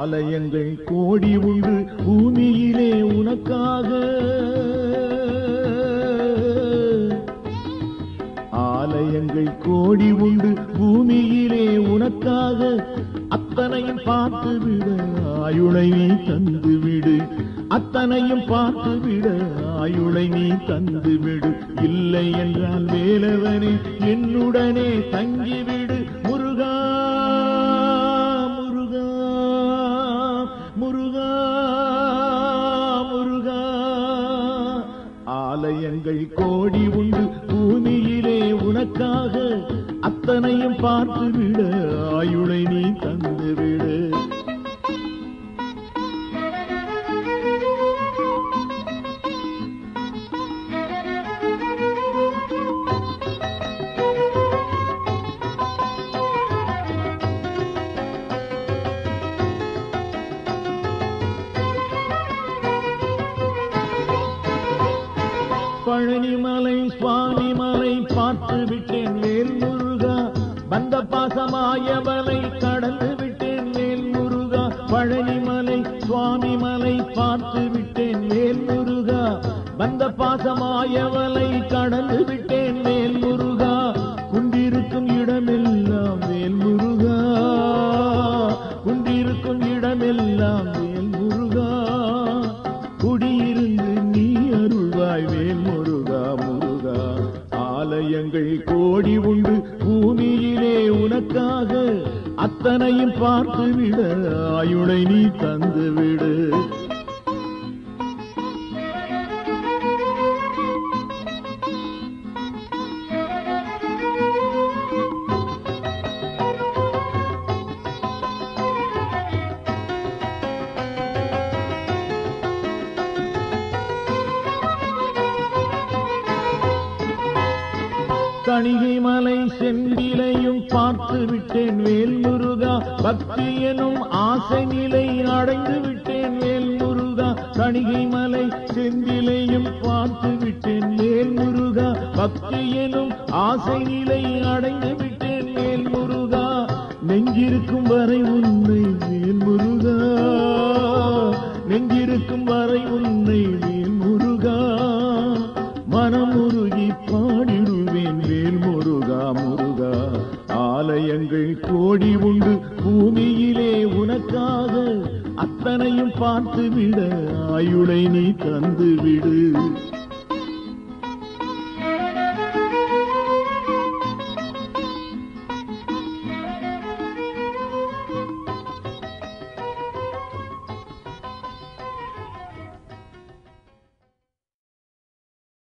ஆலயங்கள் கோடி உண்டு பூமியிலே உனக்காக ஆலயங்கள் கோடி உண்டு பூமியிலே உனக்காக அத்தனையும் பார்த்து விட ஆயுளை நீ தந்து விடு அத்தனையும் பார்த்து விட ஆயுளை நீ தந்து விடு இல்லை என்றால் வேலவனே என்னுடனே தங்கிவிடு முருகா முருகா முருகா முருகா ஆலயங்கள் கோடி உண்டு பூமியிலே உனக்காக அத்தனையும் பார்த்து விட ஆயுளை நீ தந்து விடு பழனிமலை சுவாமிமலை பார்த்து விட்டேன் வேல் முருகா வந்த பாசமாயவனை கடந்து விட்டேன் வேல் முருகா பழனிமலை சுவாமிமலை பார்த்து விட்டேன் வேல் முருகா வந்த பாசமாயவனை கடந்து விட்டேன் வேல் முருகா குண்டிருக்கும் இடமெல்லாம் வேல் முருகா குண்டிருக்கும் இடமெல்லாம் வேல் முருகா குடியிருந்து நீ அருள்வாய் வேல் முருகா முருகா ஆலயங்கள் கோடி உண்டு பூமியிலே உனக்காக அத்தனையும் பார்த்து விட ஆயுளை நீ தந்து விடு தணிகை மலை செந்திலையும் பார்த்து விட்டேன் வேல் முருகா பக்தி எனும் ஆசை நிலை அடைந்து விட்டேன் வேல் முருகா தணிகை மலை செந்திலையும் பார்த்து விட்டேன் வேல் முருகா பக்தி எனும் ஆசை நிலை அடைந்து விட்டேன் வேல் முருகா நெஞ்சிருக்கும் வரை உன்னை வேல் முருகா நெஞ்சிருக்கும் வரை உன்னை வேல் முருகா மனமுருகி பாடிடுவேன் வேல் முருகா முருகா ஆலயங்கள் கோடி உண்டு பூமியிலே உனக்காக அத்தனையும் பார்த்து விட ஆயுளை நீ தந்து விடு